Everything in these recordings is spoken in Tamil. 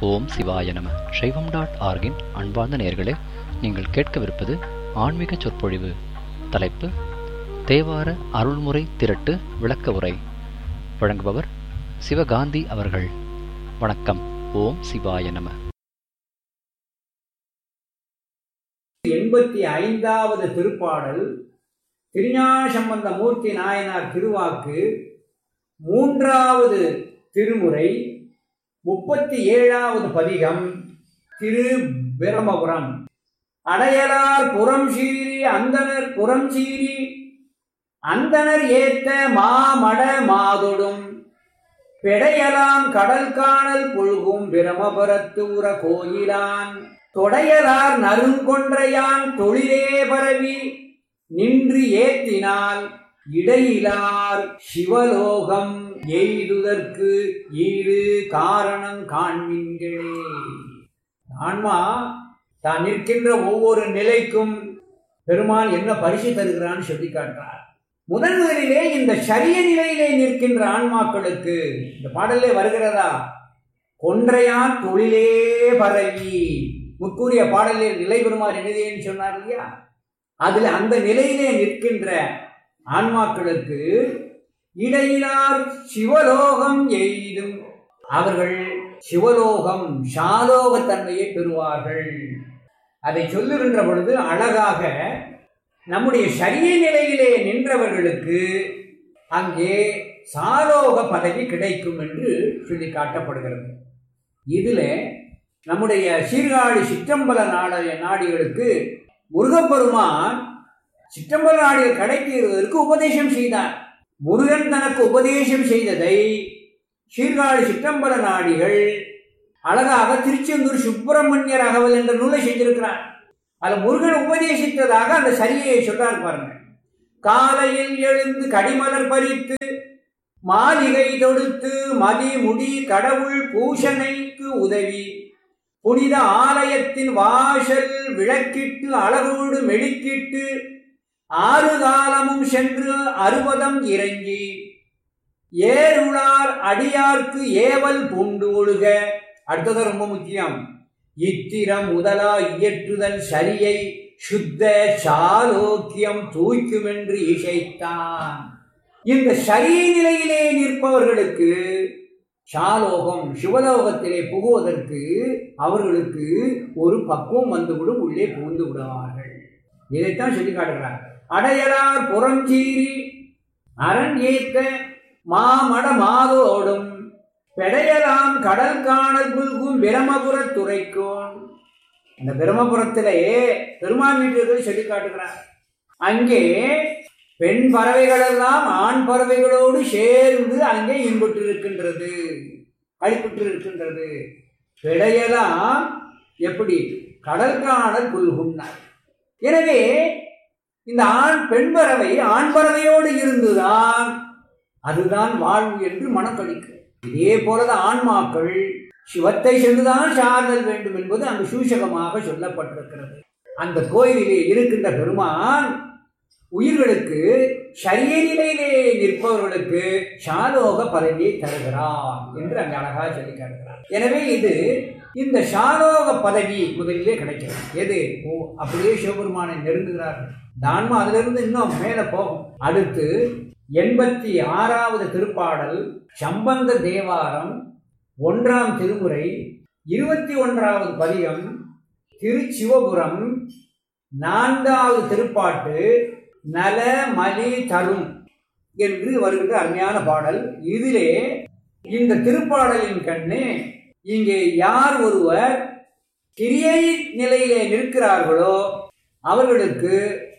ஓம் சிவாய நம சைவம் டாட் ஆர்கின் அன்பார்ந்த நேயர்களே நீங்கள் கேட்கவிருப்பது ஆன்மீக சொற்பொழிவு தலைப்பு தேவார அருள்முறை திரட்டு விளக்க உரை வழங்குபவர் சிவகாந்தி அவர்கள் வணக்கம் ஓம் சிவாய நம எண்பத்தி ஐந்தாவது திருப்பாடல் திருஞான சம்பந்த மூர்த்தி நாயனார் திருவாக்கு மூன்றாவது திருமுறை முப்பத்தி ஏழாவது பதிகம் திரு பிரமபுரம் அடையலார் புறம் சீறி அந்தனர் புறம் சீறி அந்தனர் ஏத்த மாமட மாதொடும் பெடையலாம் கடல் காணல் புழுகும் பிரமபுரத்து உர கோயிலான் தொடையலார் நறுங்கொன்றையான் தொழிலே பரவி நின்று ஏத்தினால் இடையிலார் சிவலோகம் எய்துதற்கு ஈடு காரணம் காண்மீன்களே ஆன்மா தான் நிற்கின்ற ஒவ்வொரு நிலைக்கும் பெருமான் என்ன பரிசு தருகிறான்னு சொல்லி காட்டுறார் முதன் முதலிலே இந்த சரிய நிலையிலே நிற்கின்ற ஆன்மாக்களுக்கு இந்த பாடலே வருகிறதா கொன்றையான் தொழிலே பரவி முற்கூறிய பாடலில் நிலை பெறுமாறு நிலையன்னு சொன்னார் இல்லையா அதில் அந்த நிலையிலே நிற்கின்ற ஆன்மாக்களுக்கு இடையிலார் சிவலோகம் எய்தும் அவர்கள் சிவலோகம் சாலோக தன்மையை பெறுவார்கள் அதை சொல்லுகின்ற பொழுது அழகாக நம்முடைய சரிய நிலையிலே நின்றவர்களுக்கு அங்கே சாலோக பதவி கிடைக்கும் என்று சொல்லி காட்டப்படுகிறது இதில் நம்முடைய சீர்காழி சிற்றம்பல நாட நாடிகளுக்கு முருகப்பெருமான் சிற்றம்பல நாடிகள் கிடைக்கிறதற்கு உபதேசம் செய்தார் முருகன் தனக்கு உபதேசம் செய்ததை சீர்காழி சிற்றம்பல நாடிகள் அழகாக திருச்செந்தூர் சுப்பிரமணிய ரகவல் என்ற நூலை செஞ்சிருக்கிறார் அதில் முருகன் உபதேசித்ததாக அந்த சரியை சொல்றார் பாருங்க காலையில் எழுந்து கடிமலர் பறித்து மாளிகை தொடுத்து மதி முடி கடவுள் பூஷணைக்கு உதவி புனித ஆலயத்தின் வாசல் விளக்கிட்டு அழகோடு மெழுக்கிட்டு ஆறு காலமும் சென்று அறுபதம் இறங்கி ஏருளார் அடியார்க்கு ஏவல் பூண்டு ஒழுக அடுத்தது ரொம்ப முக்கியம் இத்திரம் முதலா இயற்றுதல் சரியை சுத்த சாலோக்கியம் தூய்க்குமென்று இசைத்தான் இந்த சரி நிலையிலே நிற்பவர்களுக்கு சாலோகம் சிவலோகத்திலே புகுவதற்கு அவர்களுக்கு ஒரு பக்குவம் வந்துவிடும் உள்ளே புகுந்து விடுவார்கள் இதைத்தான் சொல்லி காட்டுகிறார் அடையலார் புறஞ்சீரி அரண் ஏத்த மாமட மாதோடும் பெடையலாம் கடல் காணல் புல்கும் பிரமபுர துறைக்கும் அந்த பிரமபுரத்திலேயே பெருமான் வீட்டுகள் சொல்லி காட்டுகிறார் அங்கே பெண் பறவைகளெல்லாம் ஆண் பறவைகளோடு சேர்ந்து அங்கே இன்புற்று இருக்கின்றது அடிப்புற்று இருக்கின்றது பெடையெல்லாம் எப்படி கடல் காணல் புல்குன்னார் எனவே இந்த ஆண் பெண் பறவை ஆண் பறவையோடு இருந்துதான் அதுதான் வாழ்வு என்று மனக்கழிக்கும் இதே போலதான் ஆன்மாக்கள் சிவத்தை சென்றுதான் சார்தல் வேண்டும் என்பது அங்கு சூசகமாக சொல்லப்பட்டிருக்கிறது அந்த கோயிலிலே இருக்கின்ற பெருமான் உயிர்களுக்கு சரிய நிலையிலே நிற்பவர்களுக்கு சாலோக பதவியை தருகிறார் என்று அங்கு அழகாக சொல்லி காட்டுகிறார் எனவே இது இந்த சாலோக பதவி முதலிலே கிடைக்கிறது எது ஓ அப்படியே சிவபெருமானை நெருங்குகிறார்கள் தான்மா அதிலிருந்து இன்னும் மேலே போகும் அடுத்து எண்பத்தி ஆறாவது திருப்பாடல் சம்பந்த தேவாரம் ஒன்றாம் திருமுறை இருபத்தி ஒன்றாவது பதிகம் திருச்சிவபுரம் நான்காவது திருப்பாட்டு நல மலி தரும் என்று வருகின்ற அருமையான பாடல் இதிலே இந்த திருப்பாடலின் கண்ணு இங்கே யார் ஒருவர் கிரியை நிலையிலே நிற்கிறார்களோ அவர்களுக்கு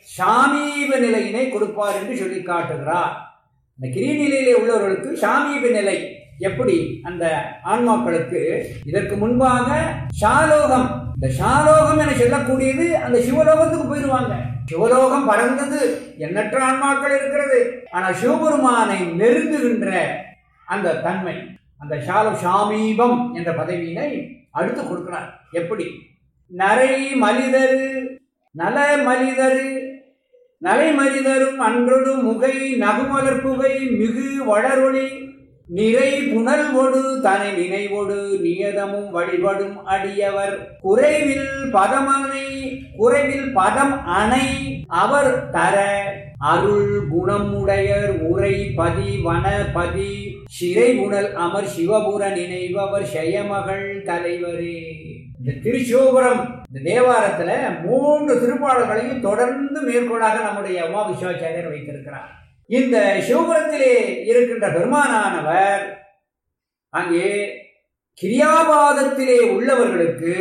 சாமீப நிலையினை கொடுப்பார் என்று சொல்லி காட்டுகிறார் இந்த கிரிய நிலையிலே உள்ளவர்களுக்கு சாமீப நிலை எப்படி அந்த ஆன்மாக்களுக்கு இதற்கு முன்பாக ஷாலோகம் இந்த ஷாலோகம் என சொல்லக்கூடியது அந்த சிவலோகத்துக்கு போயிடுவாங்க சிவலோகம் பறந்தது எண்ணற்ற ஆன்மாக்கள் இருக்கிறது ஆனால் சிவபெருமானை நெருங்குகின்ற அந்த தன்மை அந்த ஷால சாமீபம் என்ற பதவியினை அடுத்து கொடுக்கிறார் எப்படி நரை மலிதரு நல மலிதரு நலை மலிதரும் அன்றொடு முகை நகுமலர் புகை மிகு வளரொளி நிறை புனல்வொடு தனை நினைவொடு நியதமும் வழிபடும் அடியவர் குறைவில் பதமனை குறைவில் பதம் அணை அவர் தர அருள் குணமுடையர் உரை பதி வன பதி சிறை புனல் அமர் சிவபுர நினைவவர் செயமகள் தலைவரே இந்த திருச்சிவபுரம் இந்த தேவாரத்துல மூன்று திருப்பாடல்களையும் தொடர்ந்து மேற்கோளாக நம்முடைய உமா விஸ்வாச்சாரியர் வைத்திருக்கிறார் இந்த சிவபுரத்திலே இருக்கின்ற பெருமானானவர் அங்கே கிரியாபாதத்திலே உள்ளவர்களுக்கு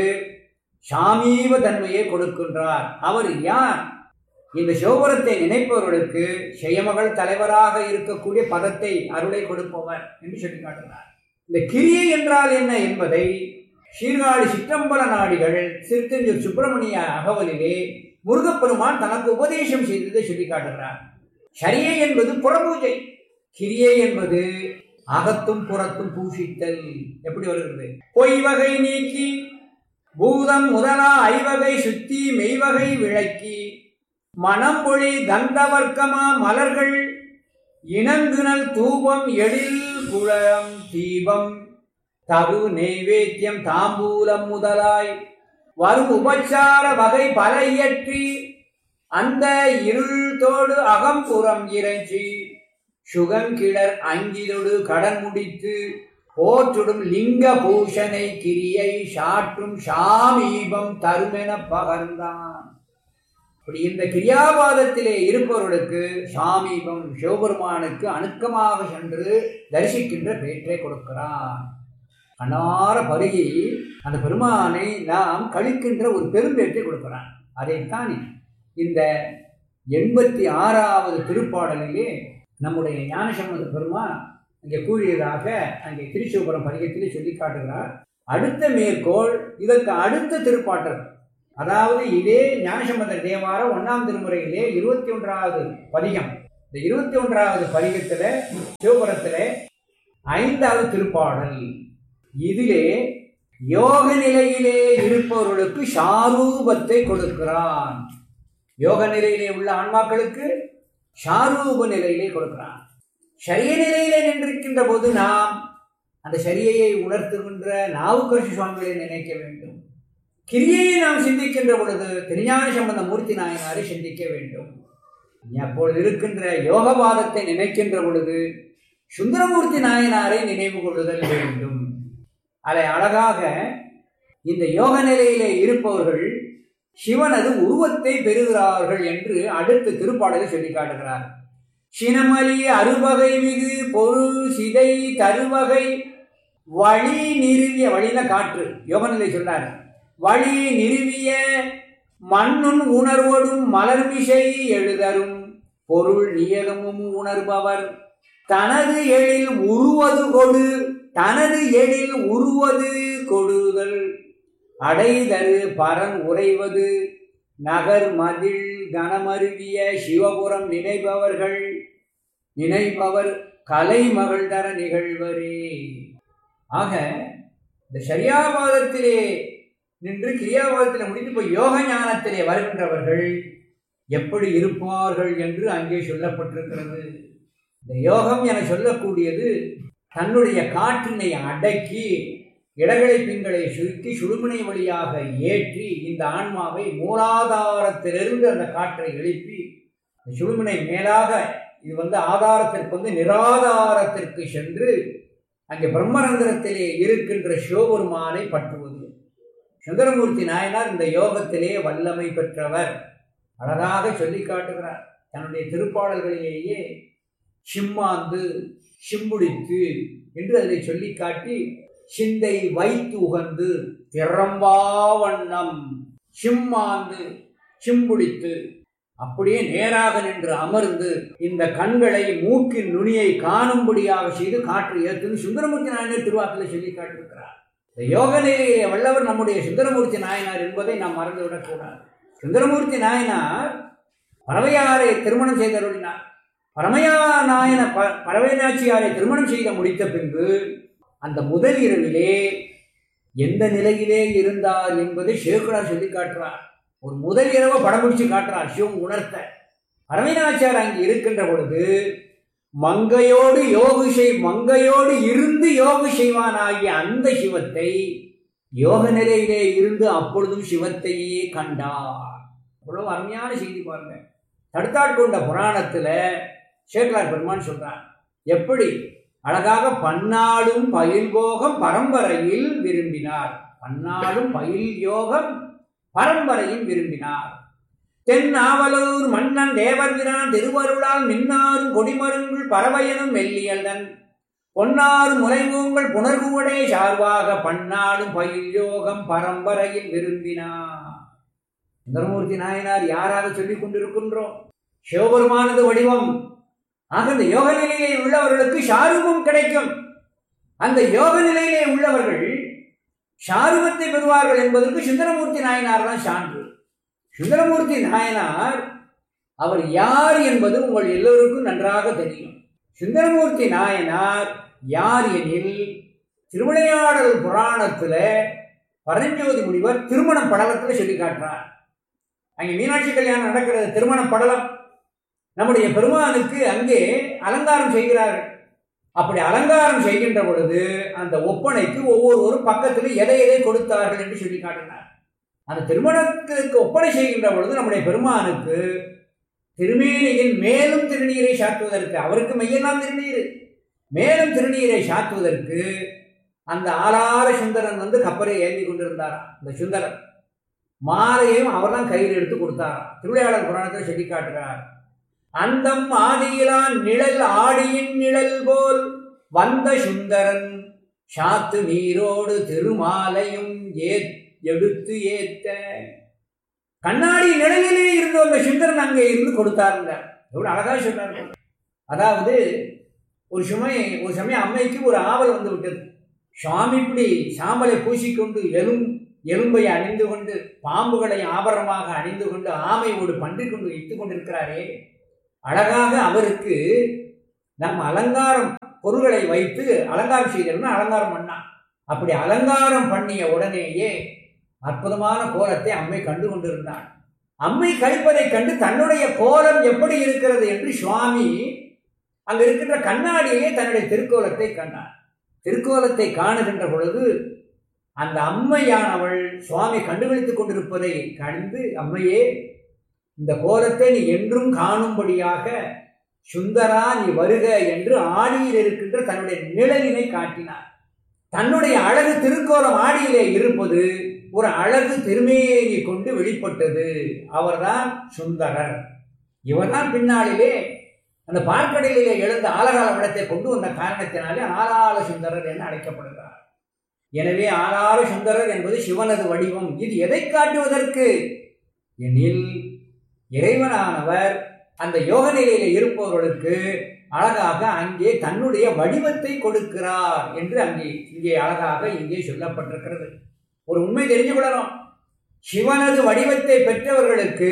சாமீப தன்மையை கொடுக்கின்றார் அவர் யார் இந்த சிவபுரத்தை நினைப்பவர்களுக்கு செயமகள் தலைவராக இருக்கக்கூடிய பதத்தை அருளை கொடுப்பவர் என்று சொல்லி காட்டுகிறார் இந்த கிரியை என்றால் என்ன என்பதை சீர்காழி சிற்றம்பல நாடிகள் சிறுத்தஞ்சூர் சுப்பிரமணிய அகவலிலே முருகப்பெருமான் தனக்கு உபதேசம் செய்ததை சொல்லி காட்டுகிறார் சரியை என்பது புறபூஜை கிரியை என்பது அகத்தும் புறத்தும் பூஷித்தல் எப்படி வருகிறது பொய் வகை நீக்கி பூதம் முதலா ஐவகை சுத்தி மெய்வகை விளக்கி மணம்பொழி கந்தவர்க்கமா மலர்கள் இனங்குனல் தூபம் எழில் குழம் தீபம் தகு நெய்வேத்தியம் தாம்பூலம் முதலாய் வரும் உபச்சார வகை பல இயற்றி அந்த இருள்தோடு அகம்புறம் இறைஞ்சி சுகங்கிளர் அங்கிலொடு கடன் முடித்து போற்றுடும் லிங்க பூஷனை கிரியை சாற்றும் சாமீபம் தருமென பகர்ந்தான் இப்படி இந்த கிரியாபாதத்திலே இருப்பவர்களுக்கு சாமீபம் சிவபெருமானுக்கு அணுக்கமாக சென்று தரிசிக்கின்ற பேற்றை கொடுக்கிறான் கண்ணார பருகி அந்த பெருமானை நாம் கழிக்கின்ற ஒரு பெரும்பேற்றை கொடுக்கிறான் அதைத்தான் இந்த எண்பத்தி ஆறாவது திருப்பாடலிலே நம்முடைய ஞானசம்மத பெருமான் அங்கே கூறியதாக அங்கே திருச்சிவபுரம் பதிகத்திலே சொல்லி காட்டுகிறார் அடுத்த மேற்கோள் இதற்கு அடுத்த திருப்பாட்டல் அதாவது இதே ஞானசம்பந்த தேவாரம் ஒன்றாம் திருமுறையிலே இருபத்தி ஒன்றாவது பதிகம் இந்த இருபத்தி ஒன்றாவது பதிகத்தில் சிவபுரத்தில் ஐந்தாவது திருப்பாடல் இதிலே யோக நிலையிலே இருப்பவர்களுக்கு சாரூபத்தை கொடுக்கிறான் யோக நிலையிலே உள்ள ஆன்மாக்களுக்கு ஷாரூப நிலையிலே கொடுக்கிறான் சரிய நிலையிலே நின்றிருக்கின்ற போது நாம் அந்த சரியையை உணர்த்துகின்ற நாவுக்கரசு சுவாமிகளை நினைக்க வேண்டும் கிரியையை நாம் சிந்திக்கின்ற பொழுது திருஞான சம்பந்த மூர்த்தி நாயனாரை சிந்திக்க வேண்டும் அப்பொழுது இருக்கின்ற யோகவாதத்தை நினைக்கின்ற பொழுது சுந்தரமூர்த்தி நாயனாரை நினைவு கொள்ளுதல் வேண்டும் அதை அழகாக இந்த யோக நிலையிலே இருப்பவர்கள் சிவனது உருவத்தை பெறுகிறார்கள் என்று அடுத்த திருப்பாடலை சொல்லி காட்டுகிறார் சினமலி அறுவகை மிகு பொரு சிதை தருவகை வழி நிறுவிய வழின காற்று யோகநிலை சொன்னார் வழி நிறுவிய மண்ணுன் உணர்வோடும் மலர்மிசை எழுதரும் பொருள் நியகமும் உணர்பவர் தனது எழில் உருவது கொடு தனது எழில் உருவது கொடுதல் அடைதரு பரன் உறைவது நகர் மதில் கனமருவிய சிவபுரம் நினைப்பவர்கள் நினைப்பவர் கலைமகள் தர நிகழ்வரே ஆக இந்த சரியாபாதத்திலே நின்று கிரியாபாதத்திலே முடித்து போய் யோக ஞானத்திலே வருகின்றவர்கள் எப்படி இருப்பார்கள் என்று அங்கே சொல்லப்பட்டிருக்கிறது இந்த யோகம் என சொல்லக்கூடியது தன்னுடைய காற்றினை அடக்கி இடகளை பிங்களை சுருக்கி சுழுமுனை வழியாக ஏற்றி இந்த ஆன்மாவை மூலாதாரத்திலிருந்து அந்த காற்றை எழுப்பி சுழுமுனை மேலாக இது வந்து ஆதாரத்திற்கு வந்து நிராதாரத்திற்கு சென்று அங்கே பிரம்மரந்திரத்திலே இருக்கின்ற சிவபெருமானை பற்றுவது சுந்தரமூர்த்தி நாயனார் இந்த யோகத்திலே வல்லமை பெற்றவர் அழகாக சொல்லி காட்டுகிறார் தன்னுடைய திருப்பாடல்களிலேயே சிம்மாந்து சிம்புடித்து என்று அதை சொல்லி காட்டி சிந்தை வைத்து உகந்து திறம்பாவண்ணம் சிம்மாந்து சிம்புடித்து அப்படியே நேராக நின்று அமர்ந்து இந்த கண்களை மூக்கின் நுனியை காணும்படியாக செய்து காற்று ஏற்றுன்னு சுந்தரமூர்த்தி நாயனார் திருவாக்கில் சொல்லி காட்டியிருக்கிறார் இந்த யோக நிலையிலே வல்லவர் நம்முடைய சுந்தரமூர்த்தி நாயனார் என்பதை நாம் மறந்துவிடக்கூடாது சுந்தரமூர்த்தி நாயனார் பறவையாரை திருமணம் செய்தருளினார் பரமையா நாயன ப பறவைநாச்சியாரை திருமணம் செய்த முடித்த பின்பு அந்த முதல் இரவிலே எந்த நிலையிலே இருந்தார் என்பதை சேகுடார் சொல்லி காட்டுறார் ஒரு முதல் இரவை படம் பிடிச்சு காட்டுறார் சிவம் உணர்த்த பரமைநாச்சியார் அங்கே இருக்கின்ற பொழுது மங்கையோடு யோகு செய் மங்கையோடு இருந்து யோகு செய்வானாகிய அந்த சிவத்தை யோக நிலையிலே இருந்து அப்பொழுதும் சிவத்தையே கண்டார் அவ்வளவு அருமையான செய்தி பாருங்க தடுத்தாட்கொண்ட புராணத்துல சேக்கலார் பெருமான் சொல்றார் எப்படி அழகாக பன்னாடும் பயில் போகம் பரம்பரையில் விரும்பினார் பன்னாடும் பயில் யோகம் பரம்பரையில் விரும்பினார் தென்னாவலூர் மன்னன் தேவர்விரான் திருவருளால் மின்னாரும் கொடிமருங்குள் பறவையனும் மெல்லியல்தன் பொன்னாறு முறைமூங்கள் புனர்குவடே சார்பாக பன்னாடும் பயில் யோகம் பரம்பரையில் விரும்பினார் சுந்தரமூர்த்தி நாயனார் யாராக சொல்லிக் கொண்டிருக்கின்றோம் சிவபெருமானது வடிவம் ஆக இந்த யோக நிலையிலே உள்ளவர்களுக்கு ஷாரூபம் கிடைக்கும் அந்த யோக நிலையிலே உள்ளவர்கள் ஷாரூபத்தை பெறுவார்கள் என்பதற்கு சுந்தரமூர்த்தி நாயனார் தான் சான்று சுந்தரமூர்த்தி நாயனார் அவர் யார் என்பது உங்கள் எல்லோருக்கும் நன்றாக தெரியும் சுந்தரமூர்த்தி நாயனார் யார் எனில் திருவிளையாடல் புராணத்துல பரஞ்சோதி முனிவர் திருமண படலத்துல சொல்லி காட்டுறார் அங்கே மீனாட்சி கல்யாணம் நடக்கிறது திருமண படலம் நம்முடைய பெருமானுக்கு அங்கே அலங்காரம் செய்கிறார்கள் அப்படி அலங்காரம் செய்கின்ற பொழுது அந்த ஒப்பனைக்கு ஒவ்வொருவரும் பக்கத்தில் எதை எதை கொடுத்தார்கள் என்று சொல்லி காட்டினார் அந்த திருமணத்திற்கு ஒப்பனை செய்கின்ற பொழுது நம்முடைய பெருமானுக்கு திருமேனியில் மேலும் திருநீரை சாத்துவதற்கு அவருக்கு மையெல்லாம் திருநீர் மேலும் திருநீரை சாத்துவதற்கு அந்த ஆளார சுந்தரன் வந்து கப்பலை ஏந்தி கொண்டிருந்தாராம் இந்த சுந்தரன் மாலையும் அவர் தான் கையில் எடுத்து கொடுத்தாராம் திருவிளையாடல் புராணத்தில் சொல்லி காட்டுகிறார் அந்தம் ஆதியிலான் நிழல் ஆடியின் நிழல் போல் வந்த சுந்தரன் சாத்து நீரோடு திருமாலையும் ஏ எடுத்து ஏத்த கண்ணாடி நிழலிலே இருந்த அந்த சுந்தரன் அங்கே இருந்து கொடுத்தாருங்க எவ்வளவு அழகா சொன்னார் அதாவது ஒரு சமயம் ஒரு சமயம் அம்மைக்கு ஒரு ஆவல் வந்து விட்டது சுவாமி இப்படி சாம்பலை பூசிக்கொண்டு எலும் எலும்பை அணிந்து கொண்டு பாம்புகளை ஆபரணமாக அணிந்து கொண்டு ஆமையோடு பன்றி கொண்டு இட்டு கொண்டிருக்கிறாரே அழகாக அவருக்கு நம்ம அலங்காரம் பொருள்களை வைத்து அலங்காரம் செய்தோம்னா அலங்காரம் பண்ணான் அப்படி அலங்காரம் பண்ணிய உடனேயே அற்புதமான கோலத்தை அம்மை கண்டு கொண்டிருந்தாள் அம்மை கழிப்பதை கண்டு தன்னுடைய கோலம் எப்படி இருக்கிறது என்று சுவாமி அங்க இருக்கின்ற கண்ணாடியிலே தன்னுடைய திருக்கோலத்தை கண்டார் திருக்கோலத்தை காணுகின்ற பொழுது அந்த அம்மையானவள் சுவாமி கண்டுபிடித்துக் கொண்டிருப்பதை கண்டு அம்மையே இந்த கோலத்தை நீ என்றும் காணும்படியாக சுந்தரா நீ வருக என்று ஆடியில் இருக்கின்ற தன்னுடைய நிழலினை காட்டினார் தன்னுடைய அழகு திருக்கோலம் ஆடியிலே இருப்பது ஒரு அழகு திருமேனி கொண்டு வெளிப்பட்டது அவர்தான் சுந்தரர் இவர்தான் பின்னாளிலே அந்த பார்க்கடலிலே எழுந்த ஆலகால விடத்தை கொண்டு வந்த காரணத்தினாலே ஆலால சுந்தரர் என அழைக்கப்படுகிறார் எனவே ஆலால சுந்தரர் என்பது சிவனது வடிவம் இது எதை காட்டுவதற்கு எனில் இறைவனானவர் அந்த யோக நிலையில இருப்பவர்களுக்கு அழகாக அங்கே தன்னுடைய வடிவத்தை கொடுக்கிறார் என்று அங்கே இங்கே அழகாக இங்கே சொல்லப்பட்டிருக்கிறது ஒரு உண்மை தெரிஞ்சு கொள்ளணும் சிவனது வடிவத்தை பெற்றவர்களுக்கு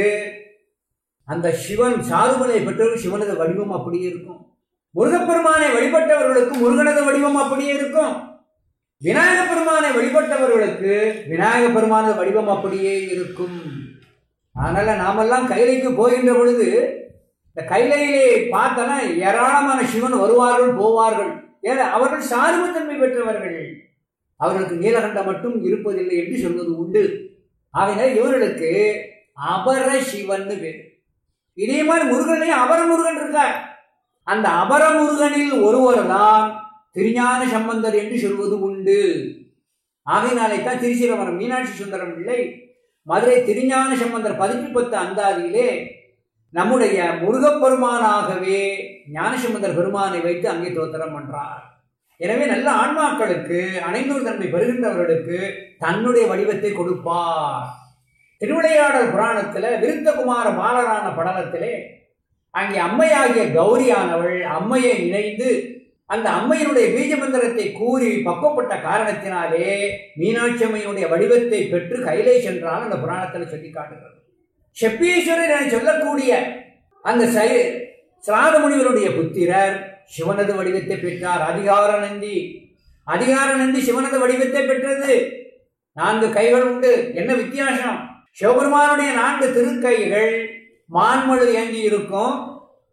அந்த சிவன் சாதுமலை பெற்றவர்கள் சிவனது வடிவம் அப்படியே இருக்கும் முருகப்பெருமானை வழிபட்டவர்களுக்கு முருகனது வடிவம் அப்படியே இருக்கும் விநாயக பெருமானை வழிபட்டவர்களுக்கு விநாயக பெருமானது வடிவம் அப்படியே இருக்கும் அதனால நாமெல்லாம் கைலைக்கு போகின்ற பொழுது இந்த கைலையிலே பார்த்தனா ஏராளமான சிவன் வருவார்கள் போவார்கள் ஏன்னா அவர்கள் சார்புத்தன்மை பெற்றவர்கள் அவர்களுக்கு நீலகண்டம் மட்டும் இருப்பதில்லை என்று சொல்வது உண்டு ஆகையினால் இவர்களுக்கு அபர சிவன் பேர் இதே மாதிரி முருகன்லையும் அபர முருகன் இருக்கார் அந்த அபர முருகனில் ஒருவர் தான் திருஞான சம்பந்தர் என்று சொல்வது உண்டு ஆகையினாலே தான் திருச்சிரவரம் மீனாட்சி சுந்தரம் பிள்ளை மதுரை திருஞான சம்பந்தர் பதினெட்டு பத்து அந்தாதியிலே நம்முடைய முருகப்பெருமானாகவே ஞானசம்பந்தர் பெருமானை வைத்து அங்கே தோத்திரம் பண்றார் எனவே நல்ல ஆன்மாக்களுக்கு அனைந்தூர் தன்மை பெறுகின்றவர்களுக்கு தன்னுடைய வடிவத்தை கொடுப்பார் திருவிளையாடல் புராணத்துல விருத்தகுமார பாலரான படலத்திலே அங்கே அம்மையாகிய கௌரியானவள் அம்மையை நினைந்து அந்த அம்மையினுடைய பீஜ மந்திரத்தை கூறி பக்குவப்பட்ட காரணத்தினாலே மீனாட்சி அம்மையினுடைய வடிவத்தை பெற்று கைலை சென்றால் அந்த புராணத்தில் சொல்லி காட்டுகிறது செப்பீஸ்வரர் என சொல்லக்கூடிய அந்த சை சிராத முனிவருடைய புத்திரர் சிவனது வடிவத்தை பெற்றார் அதிகார நந்தி அதிகார நந்தி சிவனது வடிவத்தை பெற்றது நான்கு கைகள் உண்டு என்ன வித்தியாசம் சிவபெருமானுடைய நான்கு திருக்கைகள் மான்மழு ஏந்தி இருக்கும்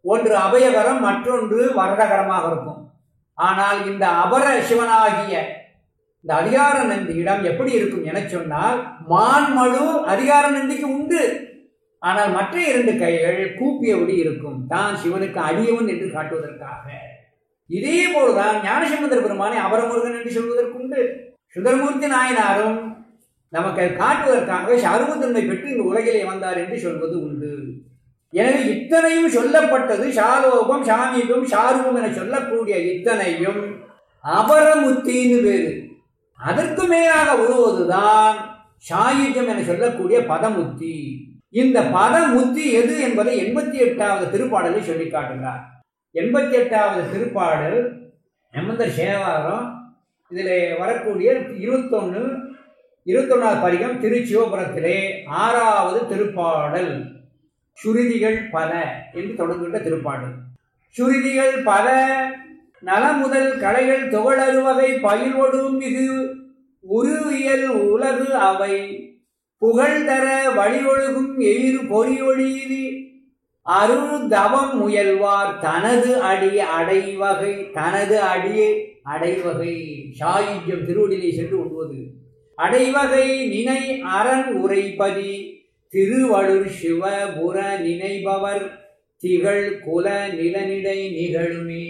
ஒன்று அபயகரம் மற்றொன்று வரதகரமாக இருக்கும் ஆனால் இந்த அபர சிவனாகிய இந்த அதிகார நந்தியிடம் எப்படி இருக்கும் என சொன்னால் மான்மழு அதிகார நந்திக்கு உண்டு ஆனால் மற்ற இரண்டு கைகள் கூப்பியபடி இருக்கும் தான் சிவனுக்கு அடியவன் என்று காட்டுவதற்காக இதே போலதான் ஞானசம்பந்தர பெருமானை அபரமுருகன் என்று சொல்வதற்குண்டு சுந்தரமூர்த்தி நாயனாரும் நமக்கு காட்டுவதற்காக சர்வத்தன்மை பெற்று இந்த உலகிலே வந்தார் என்று சொல்வது உண்டு எனவே இத்தனையும் சொல்லப்பட்டது ஷாலோகம் சாமீபம் ஷாரூபம் என சொல்லக்கூடிய இத்தனையும் அபரமுத்தின்னு வேறு அதற்கு மேலாக வருவதுதான் சாயுஜம் என சொல்லக்கூடிய பதமுத்தி இந்த பதமுத்தி எது என்பதை எண்பத்தி எட்டாவது திருப்பாடலில் சொல்லி காட்டுகிறார் எண்பத்தி எட்டாவது திருப்பாடல் ஹெமந்தர் சேவாரம் இதில் வரக்கூடிய இருபத்தொன்று இருபத்தொன்னாவது பதிகம் திருச்சிவபுரத்திலே ஆறாவது திருப்பாடல் சுருதிகள் பல என்று தொடங்குகின்ற திருப்பாடல் சுருதிகள் பல நலமுதல் கலைகள் தொகழறுவகை பயிர்வடும் இது உருவியல் உலகு அவை புகழ்தர வழியொழுகும் எயிறு பொறியொழி அருள் தவம் முயல்வார் தனது அடி அடைவகை தனது அடியை அடைவகை சாயுஜ்யம் திருவடியிலே சென்று உண்பது அடைவகை நினை அரண் உரைப்பதி திருவழுர் சிவபுர நினைபவர் திகழ் குல நிலனிடை நிகழுமே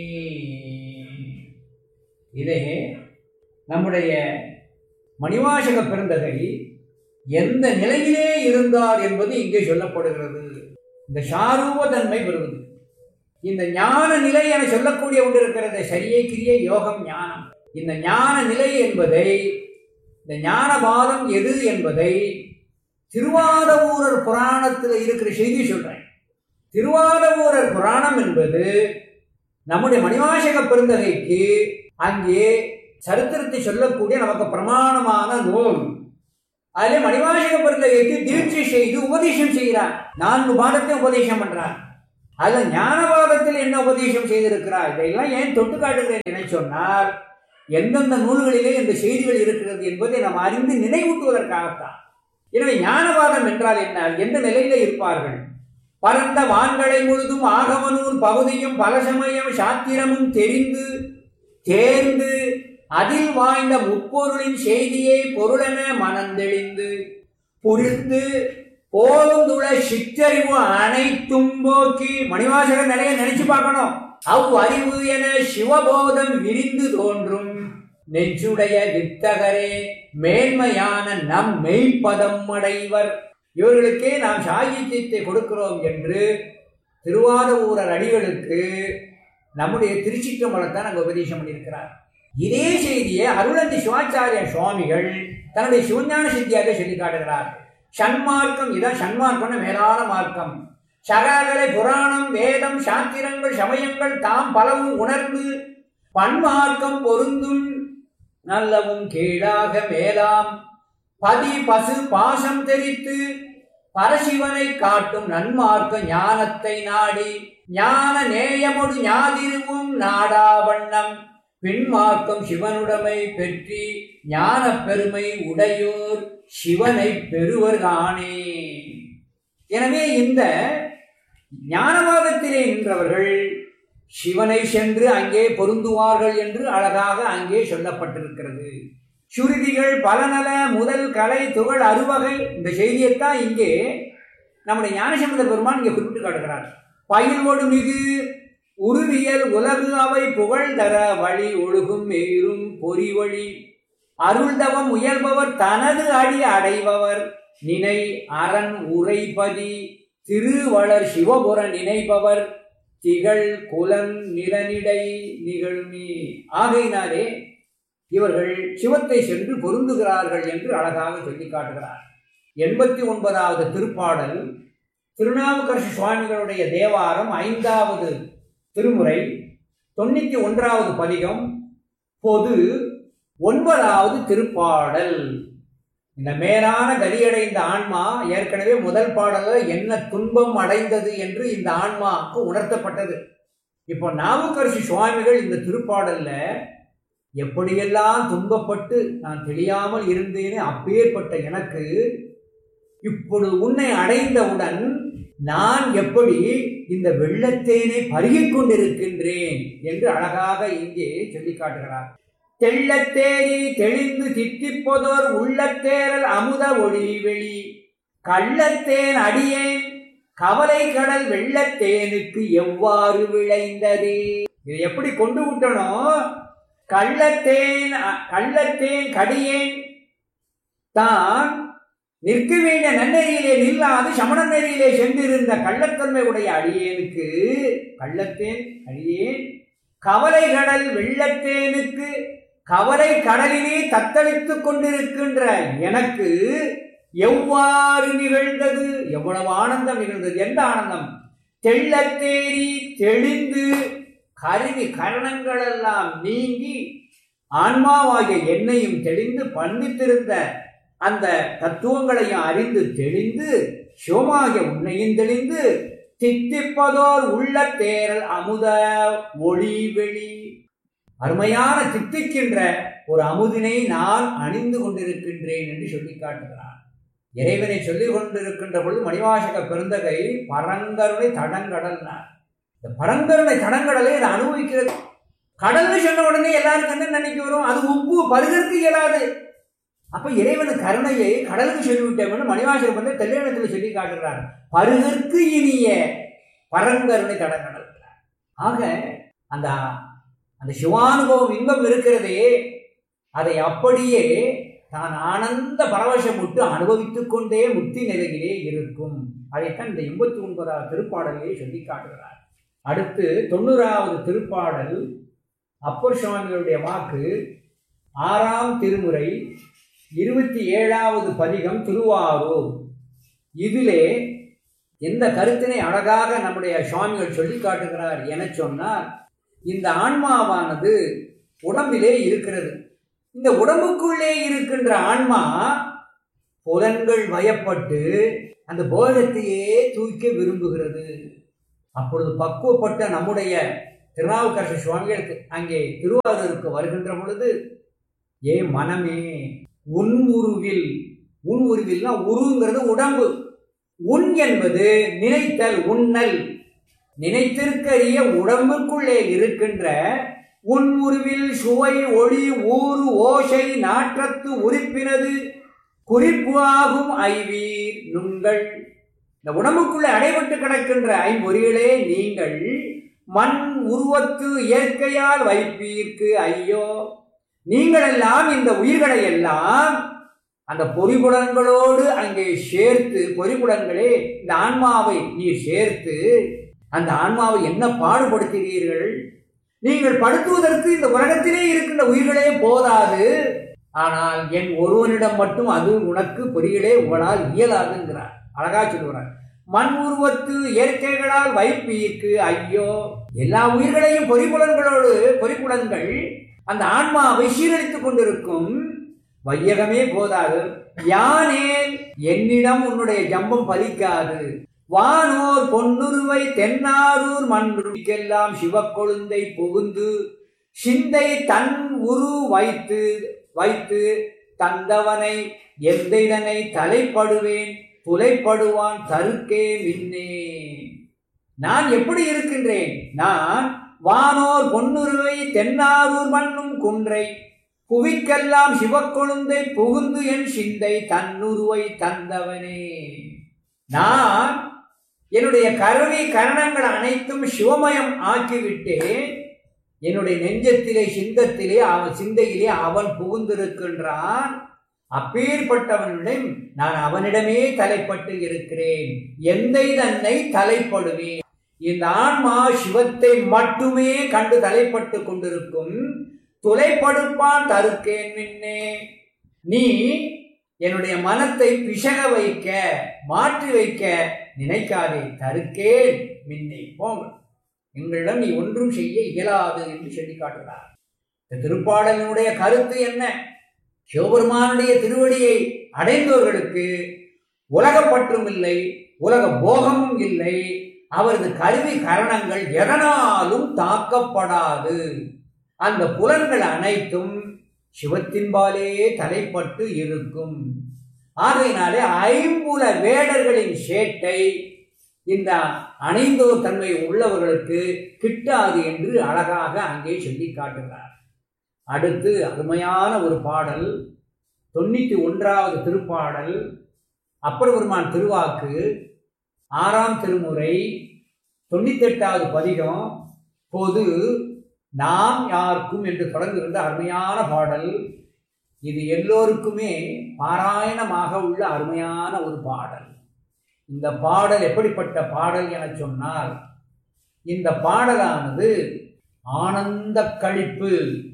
இதே நம்முடைய மணிவாசக பிறந்தகை எந்த நிலையிலே இருந்தார் என்பது இங்கே சொல்லப்படுகிறது இந்த சாரூப தன்மை வருவது இந்த ஞான நிலை என சொல்லக்கூடிய ஒன்று இருக்கிறது சரியை கிரிய யோகம் ஞானம் இந்த ஞான நிலை என்பதை இந்த ஞானபாதம் எது என்பதை திருவாதவூரர் புராணத்தில் இருக்கிற செய்தி சொல்றேன் திருவாதவூரர் புராணம் என்பது நம்முடைய மணிவாசக பெருந்தகைக்கு அங்கே சரித்திரத்தை சொல்லக்கூடிய நமக்கு பிரமாணமான நூல் அதிலே மணிவாசக பெருந்தகைக்கு தீட்சை செய்து உபதேசம் செய்கிறார் நான்கு பாடத்தை உபதேசம் பண்றார் அதுல ஞானவாதத்தில் என்ன உபதேசம் செய்திருக்கிறார் இதையெல்லாம் ஏன் தொட்டு காட்டுகிறேன் என சொன்னால் எந்தெந்த நூல்களிலே இந்த செய்திகள் இருக்கிறது என்பதை நாம் அறிந்து நினைவூட்டுவதற்காகத்தான் எனவே ஞானவாதம் என்றால் என்ன எந்த நிலையில இருப்பார்கள் பரந்த வான்களை முழுதும் ஆகமனூர் பகுதியும் பல சமயம் சாத்திரமும் தெரிந்து தேர்ந்து அதில் வாய்ந்த முப்பொருளின் செய்தியை பொருளென மனந்தெளிந்து புரிந்து போதுந்துள சிற்றறிவு அனைத்தும் போக்கி மணிவாசக நிலையை நினைச்சு பார்க்கணும் அவ் அறிவு என சிவபோதம் விரிந்து தோன்றும் நெஞ்சுடைய வித்தகரே மேன்மையான நம் மெய்ப்பதம் அடைவர் இவர்களுக்கே நாம் சாகித்யத்தை கொடுக்கிறோம் என்று திருவாரூரர் அடிகளுக்கு நம்முடைய திருச்சிற்றம்பலத்தான் அங்கே உபதேசம் பண்ணியிருக்கிறார் இதே செய்தியை அருளந்தி சிவாச்சாரிய சுவாமிகள் தன்னுடைய சிவஞான சித்தியாக சொல்லி காட்டுகிறார் சன்மார்க்கம் இதான் சன்மார்க்கம்னு மேலான மார்க்கம் சகாகலை புராணம் வேதம் சாத்திரங்கள் சமயங்கள் தாம் பலவும் உணர்ந்து பன்மார்க்கம் பொருந்தும் நல்லவும் கீழாக மேலாம் பதி பசு பாசம் தெரித்து பரசிவனை காட்டும் நன்மார்க்க ஞானத்தை நாடி ஞான நேயமொடு ஞாதிருவும் நாடா வண்ணம் பின்மார்க்கம் சிவனுடைமை பெற்றி ஞான பெருமை உடையோர் சிவனை பெறுவர் காணே எனவே இந்த ஞானவாதத்திலே நின்றவர்கள் சிவனை சென்று அங்கே பொருந்துவார்கள் என்று அழகாக அங்கே சொல்லப்பட்டிருக்கிறது சுருதிகள் பலநல முதல் கலை துகள் அறுவகை இந்த செய்தியைத்தான் இங்கே நம்முடைய ஞானசம்பந்த பெருமான் இங்கே குறிப்பிட்டு காட்டுகிறார் பயில்வோடு மிகு உருவியல் உலகு அவை புகழ் தர வழி ஒழுகும் எயிரும் பொறி வழி அருள்தவம் முயல்பவர் தனது அடி அடைபவர் நினை அரண் உரைபதி திருவளர் சிவபுர நினைப்பவர் திகழ் குலன் நிலனிடை நிகழ்மி ஆகையினாலே இவர்கள் சிவத்தை சென்று பொருந்துகிறார்கள் என்று அழகாக சொல்லி காட்டுகிறார் எண்பத்தி ஒன்பதாவது திருப்பாடல் திருநாவுக்கரசு சுவாமிகளுடைய தேவாரம் ஐந்தாவது திருமுறை தொண்ணூத்தி ஒன்றாவது பதிகம் பொது ஒன்பதாவது திருப்பாடல் இந்த மேலான கதியடைந்த ஆன்மா ஏற்கனவே முதல் பாடல என்ன துன்பம் அடைந்தது என்று இந்த ஆன்மாவுக்கு உணர்த்தப்பட்டது இப்போ நாவுக்கரசு சுவாமிகள் இந்த திருப்பாடல்ல எப்படியெல்லாம் துன்பப்பட்டு நான் தெரியாமல் இருந்தேனே அப்பேற்பட்ட எனக்கு இப்பொழுது உன்னை அடைந்தவுடன் நான் எப்படி இந்த வெள்ளத்தேனை பருகிக் கொண்டிருக்கின்றேன் என்று அழகாக இங்கே சொல்லி காட்டுகிறார் தெள்ளத்தேரி தெளிந்து தித்திப்பதோர் உள்ளத்தேரல் அமுத ஒளி வெளி கள்ளத்தேன் அடியேன் கவலை கடல் வெள்ளத்தேனுக்கு எவ்வாறு விளைந்ததே இதை எப்படி கொண்டு விட்டணும் கள்ளத்தேன் கள்ளத்தேன் கடியேன் தான் நிற்க வேண்டிய நன்னெறியிலே நில்லாது சமண நெறியிலே சென்றிருந்த கள்ளத்தன்மை உடைய அடியேனுக்கு கள்ளத்தேன் அடியேன் கவலை கடல் வெள்ளத்தேனுக்கு கவலை கடலிலே தத்தளித்துக் கொண்டிருக்கின்ற எனக்கு எவ்வாறு நிகழ்ந்தது எவ்வளவு ஆனந்தம் நிகழ்ந்தது எந்த ஆனந்தம் தெள்ளத்தேரி தெளிந்து கருவி கரணங்கள் எல்லாம் நீங்கி ஆன்மாவாகிய என்னையும் தெளிந்து பண்டித்திருந்த அந்த தத்துவங்களையும் அறிந்து தெளிந்து சிவமாகிய உன்னையும் தெளிந்து தித்திப்பதோர் உள்ள தேரல் அமுத ஒளி வெளி அருமையான தித்திக்கின்ற ஒரு அமுதினை நான் அணிந்து கொண்டிருக்கின்றேன் என்று சொல்லி காட்டுகிறார் இறைவனை சொல்லிக் கொண்டிருக்கின்ற பொழுது மணிவாசக பெருந்தகை பரங்கருணை தடங்கடல்னார் இந்த பரங்கருணை தடங்கடலை இதை அனுபவிக்கிறது கடல்னு சொன்ன உடனே எல்லாருக்கும் என்ன நினைக்க வரும் அது உப்பு பருகிறதுக்கு இயலாது அப்ப இறைவன் கருணையை கடலுக்கு சொல்லிவிட்டேன் மணிவாசகர் வந்து தெல்லிடத்தில் சொல்லி காட்டுகிறார் பருகற்கு இனிய பரங்கருணை தடங்கடல் ஆக அந்த அந்த சிவானுபவம் இன்பம் இருக்கிறதே அதை அப்படியே தான் ஆனந்த பரவசம் விட்டு அனுபவித்துக் கொண்டே முக்தி நிலையிலே இருக்கும் அதைத்தான் இந்த எண்பத்தி ஒன்பதாவது திருப்பாடலிலே சொல்லி காட்டுகிறார் அடுத்து தொண்ணூறாவது திருப்பாடல் அப்பர் சுவாமிகளுடைய வாக்கு ஆறாம் திருமுறை இருபத்தி ஏழாவது பதிகம் திருவாரூர் இதிலே எந்த கருத்தினை அழகாக நம்முடைய சுவாமிகள் சொல்லி காட்டுகிறார் என சொன்னால் இந்த ஆன்மாவானது உடம்பிலே இருக்கிறது இந்த உடம்புக்குள்ளே இருக்கின்ற ஆன்மா புலன்கள் வயப்பட்டு அந்த போகத்தையே தூக்க விரும்புகிறது அப்பொழுது பக்குவப்பட்ட நம்முடைய திருநாவுக்கரசு சுவாமிகள் அங்கே திருவாரூருக்கு வருகின்ற பொழுது ஏ மனமே உன் உருவில் உன் உருவில்னா உருங்கிறது உடம்பு உன் என்பது நினைத்தல் உண்ணல் நினைத்திருக்கரிய உடம்புக்குள்ளே இருக்கின்ற உன் உருவில் சுவை ஒளி ஊறு ஓசை நாற்றத்து உறுப்பினது குறிப்பு ஆகும் ஐவீர் நுங்கள் இந்த உடம்புக்குள்ளே அடைபட்டு கிடக்கின்ற ஐம்பொறிகளே நீங்கள் மண் உருவத்து இயற்கையால் வைப்பீர்க்கு ஐயோ நீங்களெல்லாம் இந்த உயிர்களை எல்லாம் அந்த பொறிகுடங்களோடு அங்கே சேர்த்து பொறிகுடங்களே இந்த ஆன்மாவை நீர் சேர்த்து அந்த ஆன்மாவை என்ன பாடுபடுத்துகிறீர்கள் நீங்கள் படுத்துவதற்கு இந்த உலகத்திலே இருக்கின்ற உயிர்களே போதாது ஆனால் என் ஒருவனிடம் மட்டும் அது உனக்கு பொறிகளே உங்களால் இயலாதுங்கிறார் அழகா சொல்லுகிறார் மண் உருவத்து இயற்கைகளால் வைப்பீர்க்கு ஐயோ எல்லா உயிர்களையும் பொறிப்புலன்களோடு பொறிப்புலன்கள் அந்த ஆன்மாவை சீரழித்துக் கொண்டிருக்கும் வையகமே போதாது யானேன் என்னிடம் உன்னுடைய ஜம்பம் பலிக்காது வானோர் பொன்னுருவை தென்னாரூர் மன்றுக்கெல்லாம் சிவக்கொழுந்தை புகுந்து சிந்தை தன் உரு வைத்து வைத்து தந்தவனை எந்தைதனை தலைப்படுவேன் துளைப்படுவான் தருக்கே மின்னே நான் எப்படி இருக்கின்றேன் நான் வானோர் பொன்னுருவை தென்னாரூர் மண்ணும் குன்றை புவிக்கெல்லாம் சிவக்கொழுந்தை புகுந்து என் சிந்தை தன்னுருவை தந்தவனே நான் என்னுடைய கருவி கரணங்கள் அனைத்தும் சிவமயம் ஆக்கிவிட்டேன் என்னுடைய நெஞ்சத்திலே சிந்தத்திலே அவன் சிந்தையிலே அவன் புகுந்திருக்கின்றான் அப்பேற்பட்டவனிடம் நான் அவனிடமே தலைப்பட்டு இருக்கிறேன் எந்தை தன்னை தலைப்படுவேன் இந்த ஆன்மா சிவத்தை மட்டுமே கண்டு தலைப்பட்டு கொண்டிருக்கும் துளைப்படுப்பான் தருக்கேன் மின்னே நீ என்னுடைய மனத்தை பிசக வைக்க மாற்றி வைக்க நினைக்காதே தருக்கேன் மின்னே போங்க எங்களிடம் நீ ஒன்றும் செய்ய இயலாது என்று சொல்லி காட்டுகிறார் இந்த திருப்பாடலினுடைய கருத்து என்ன சிவபெருமானுடைய திருவடியை அடைந்தவர்களுக்கு உலகப்பற்றும் இல்லை உலக போகமும் இல்லை அவரது கருவி கரணங்கள் எதனாலும் தாக்கப்படாது அந்த புலன்கள் அனைத்தும் சிவத்தின்பாலே தலைப்பட்டு இருக்கும் ஆகையினாலே ஐம்புல வேடர்களின் சேட்டை இந்த அணைந்தோர் தன்மை உள்ளவர்களுக்கு கிட்டாது என்று அழகாக அங்கே சொல்லி காட்டுகிறார் அடுத்து அருமையான ஒரு பாடல் தொண்ணூற்றி ஒன்றாவது திருப்பாடல் அப்பர் பெருமான் திருவாக்கு ஆறாம் திருமுறை தொண்ணூத்தெட்டாவது பதிகம் பொது நாம் யாருக்கும் என்று தொடர்ந்திருந்த அருமையான பாடல் இது எல்லோருக்குமே பாராயணமாக உள்ள அருமையான ஒரு பாடல் இந்த பாடல் எப்படிப்பட்ட பாடல் என சொன்னால் இந்த பாடலானது ஆனந்த கழிப்பு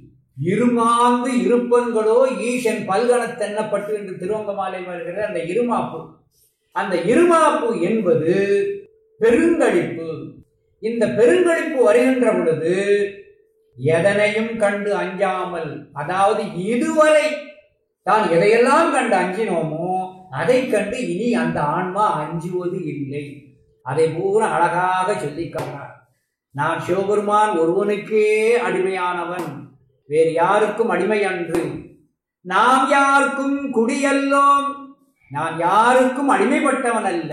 இருமாந்து இருப்பன்களோ ஈசன் பல்கணத்தென்னப்பட்டு என்று திருவங்கமாலை வருகிற அந்த இருமாப்பு அந்த இருமாப்பு என்பது பெருங்கழிப்பு இந்த பெருங்கழிப்பு வருகின்ற பொழுது எதனையும் கண்டு அஞ்சாமல் அதாவது இதுவரை தான் எதையெல்லாம் கண்டு அஞ்சினோமோ அதை கண்டு இனி அந்த ஆன்மா அஞ்சுவது இல்லை அதை பூரா அழகாக சொல்லிக்கிறார் நான் சிவபெருமான் ஒருவனுக்கே அடிமையானவன் வேறு யாருக்கும் அடிமை அன்று நாம் யாருக்கும் குடியல்லோம் நான் யாருக்கும் அடிமைப்பட்டவன் அல்ல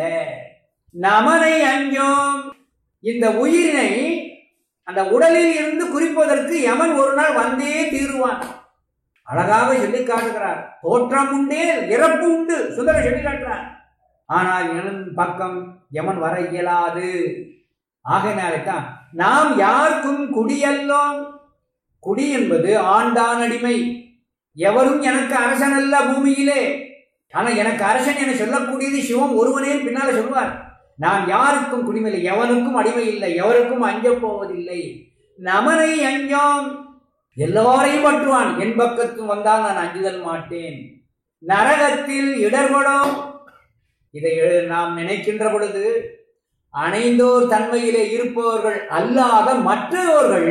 நமனை அஞ்சோம் இந்த உயிரினை அந்த உடலில் இருந்து குறிப்பதற்கு யமன் ஒரு நாள் வந்தே தீருவான் அழகாக சொல்லி காட்டுகிறார் தோற்றம் உண்டே இறப்பு உண்டு சுந்தர சொல்லி காட்டுறார் ஆனால் என் பக்கம் யமன் வர இயலாது ஆகையினால்தான் நாம் யாருக்கும் குடியல்லோம் குடி என்பது ஆண்டான் அடிமை எவரும் எனக்கு அரசன் அல்ல பூமியிலே ஆனா எனக்கு அரசன் என சொல்லக்கூடியது சிவம் ஒருவனே பின்னால சொல்வார் நான் யாருக்கும் குடிமையில்லை எவனுக்கும் அடிமை இல்லை எவருக்கும் அஞ்சப் போவதில்லை நமனை அஞ்சோம் எல்லோரையும் பற்றுவான் என் பக்கத்து வந்தால் நான் அஞ்சுதல் மாட்டேன் நரகத்தில் இடர்படும் இதை எழு- நாம் நினைக்கின்ற பொழுது அணைந்தோர் தன்மையிலே இருப்பவர்கள் அல்லாத மற்றவர்கள்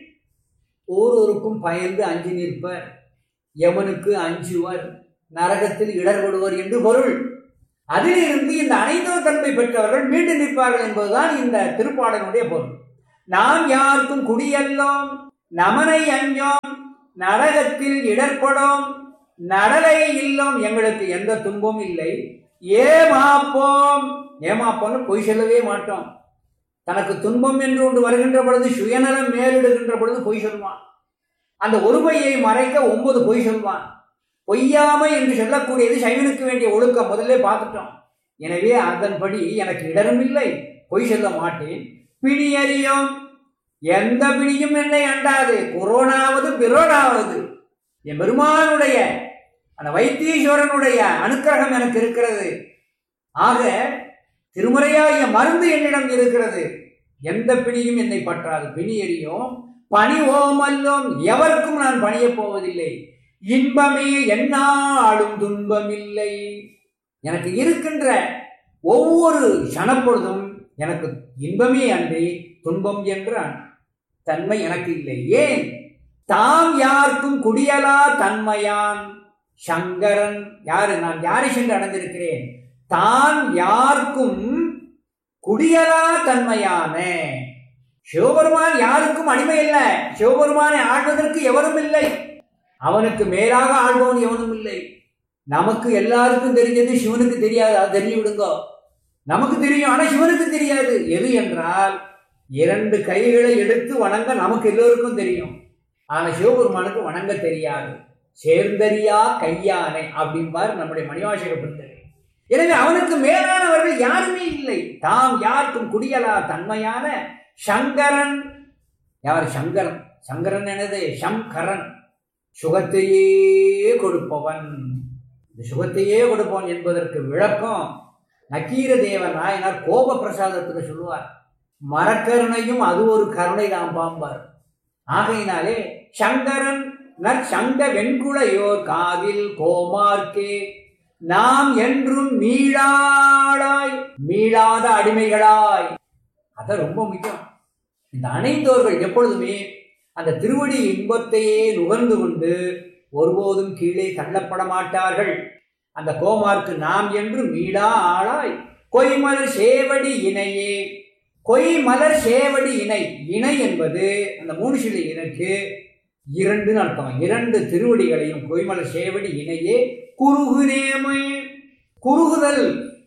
ஒருவருக்கும் பயந்து அஞ்சி நிற்பர் யமனுக்கு அஞ்சுவர் நரகத்தில் இடர்படுவர் என்று பொருள் அதிலிருந்து இந்த அனைத்தோர் தன்மை பெற்றவர்கள் மீண்டு நிற்பார்கள் என்பதுதான் இந்த திருப்பாடலுடைய பொருள் நாம் யாருக்கும் குடியல்லோம் நமனை அஞ்சோம் நரகத்தில் இடர்படும் நடலை இல்லோம் எங்களுக்கு எந்த துன்பமும் இல்லை ஏமாப்போம் ஏமாப்போம்னு பொய் சொல்லவே மாட்டோம் தனக்கு துன்பம் என்று ஒன்று வருகின்ற பொழுது சுயநலம் மேலிடுகின்ற பொழுது பொய் சொல்வான் அந்த ஒரு பொய்யை மறைக்க ஒன்பது பொய் சொல்வான் பொய்யாமை என்று சொல்லக்கூடியது சைவனுக்கு வேண்டிய ஒழுக்கம் முதல்ல பார்த்துட்டோம் எனவே அதன்படி எனக்கு இடரும் இல்லை பொய் சொல்ல மாட்டேன் பிணி அறியும் எந்த பிணியும் என்னை அண்டாது கொரோனாவது பிரோனாவது என் பெருமானுடைய அந்த வைத்தீஸ்வரனுடைய அனுக்கிரகம் எனக்கு இருக்கிறது ஆக திருமுறையாகிய மருந்து என்னிடம் இருக்கிறது எந்த பிணியும் என்னை பற்றாது பிணி எறியும் பணி ஓமல்லோம் எவருக்கும் நான் பணியப் போவதில்லை இன்பமே என்னாலும் துன்பமில்லை எனக்கு இருக்கின்ற ஒவ்வொரு சனப்பொழுதும் எனக்கு இன்பமே அன்றி துன்பம் என்ற தன்மை எனக்கு இல்லை ஏன் தாம் யாருக்கும் குடியலா தன்மையான் சங்கரன் யாரு நான் யாரை சென்று அடைந்திருக்கிறேன் தான் யாருக்கும் குடியலா தன்மையான சிவபெருமான் யாருக்கும் அடிமை இல்லை சிவபெருமானை ஆள்வதற்கு எவரும் இல்லை அவனுக்கு மேலாக ஆள்பவன் எவனும் இல்லை நமக்கு எல்லாருக்கும் தெரிஞ்சது சிவனுக்கு தெரியாது அது தெரிஞ்சு விடுங்கோ நமக்கு தெரியும் ஆனா சிவனுக்கு தெரியாது எது என்றால் இரண்டு கைகளை எடுத்து வணங்க நமக்கு எல்லோருக்கும் தெரியும் ஆனா சிவபெருமானுக்கு வணங்க தெரியாது சேர்ந்தறியா கையானை அப்படிம்பார் நம்முடைய மணிவாசக பிறந்தது எனவே அவனுக்கு மேலானவர்கள் யாருமே இல்லை தாம் யாருக்கும் குடியலா தன்மையான சங்கரன் யார் சங்கரன் சங்கரன் எனது சங்கரன் சுகத்தையே கொடுப்பவன் இந்த சுகத்தையே கொடுப்பவன் என்பதற்கு விளக்கம் நக்கீர தேவ நாயனார் கோப பிரசாதத்துக்கு சொல்லுவார் மரக்கருணையும் அது ஒரு கருணை தான் பாம்பார் ஆகையினாலே சங்கரன் நற்சங்க வெண்குளையோர் காதில் கோமார்க்கே நாம் என்றும் மீளாளாய் மீளாத அடிமைகளாய் அதான் ரொம்ப முக்கியம் இந்த அணைந்தோர்கள் எப்பொழுதுமே அந்த திருவடி இன்பத்தையே நுகர்ந்து கொண்டு ஒருபோதும் கீழே தள்ளப்பட மாட்டார்கள் அந்த கோமார்க்கு நாம் என்று மீளா ஆளாய் கொய்மலர் சேவடி இணையே கொய்மலர் சேவடி இணை இணை என்பது அந்த மூணு சிலை இணைக்கு இரண்டு அர்த்தம் இரண்டு திருவடிகளையும் கொய்மலர் சேவடி இணையே குறுகு நேமை குறுகுதல்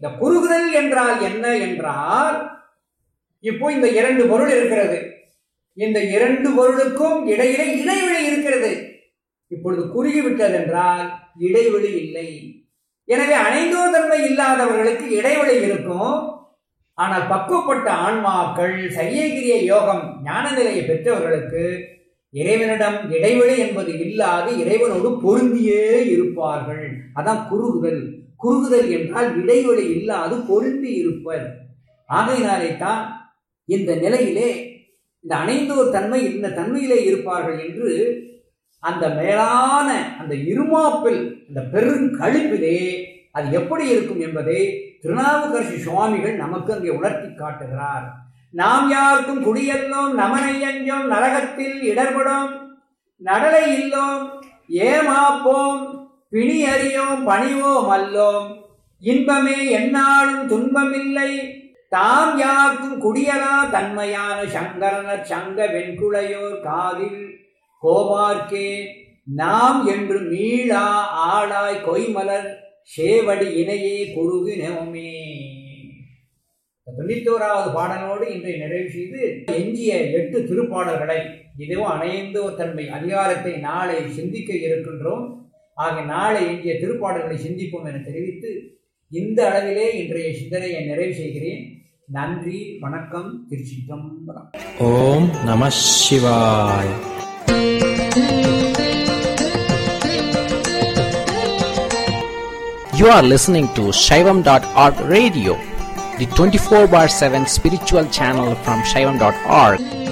இந்த குறுகுதல் என்றால் என்ன என்றால் இப்போ இந்த இரண்டு பொருள் இருக்கிறது இந்த இரண்டு பொருளுக்கும் இடையிலே இடைவெளி இருக்கிறது இப்பொழுது குறுகி விட்டது என்றால் இடைவெளி இல்லை எனவே அணைந்தோர் தன்மை இல்லாதவர்களுக்கு இடைவெளி இருக்கும் ஆனால் பக்குவப்பட்ட ஆன்மாக்கள் சரியகிரிய யோகம் ஞான நிலையை பெற்றவர்களுக்கு இறைவனிடம் இடைவெளி என்பது இல்லாது இறைவனோடு பொருந்தியே இருப்பார்கள் அதான் குறுகுதல் குறுகுதல் என்றால் இடைவெளி இல்லாது பொருந்தி இருப்பர் ஆகையினாலே தான் இந்த நிலையிலே இந்த அணைந்தோர் தன்மை இந்த தன்மையிலே இருப்பார்கள் என்று அந்த மேலான அந்த இருமாப்பில் அந்த பெருங்கழிப்பிலே அது எப்படி இருக்கும் என்பதை திருநாவுக்கரசு சுவாமிகள் நமக்கு அங்கே உணர்த்தி காட்டுகிறார் நாம் யாருக்கும் குடியல்லோம் நமனையஞ்சோம் நரகத்தில் இடர்படும் நடலை இல்லோம் ஏமாப்போம் பிணி அறியோம் பணிவோம் அல்லோம் இன்பமே எந்நாளும் துன்பமில்லை தாம் யாருக்கும் குடியலா தன்மையான சங்கரனர் சங்க வெண்குளையோர் காதில் கோவார்க்கே நாம் என்று மீளா ஆளாய் கொய்மலர் சேவடி இணையே குறுகினோமே தொண்ணூத்தோராவது பாடலோடு இன்றை நிறைவு செய்து எஞ்சிய எட்டு திருப்பாடல்களை இதுவும் அணைந்தோர் தன்மை அதிகாரத்தை நாளை சிந்திக்க இருக்கின்றோம் ஆக நாளை எஞ்சிய திருப்பாடல்களை சிந்திப்போம் என தெரிவித்து இந்த அளவிலே இன்றைய சிந்தனையை நிறைவு செய்கிறேன் நன்றி வணக்கம் திருச்சிற்றம்பலம் ஓம் நம சிவாய் You are listening to Shaivam.org radio, the 24 bar 7 spiritual channel from Shaivam.org.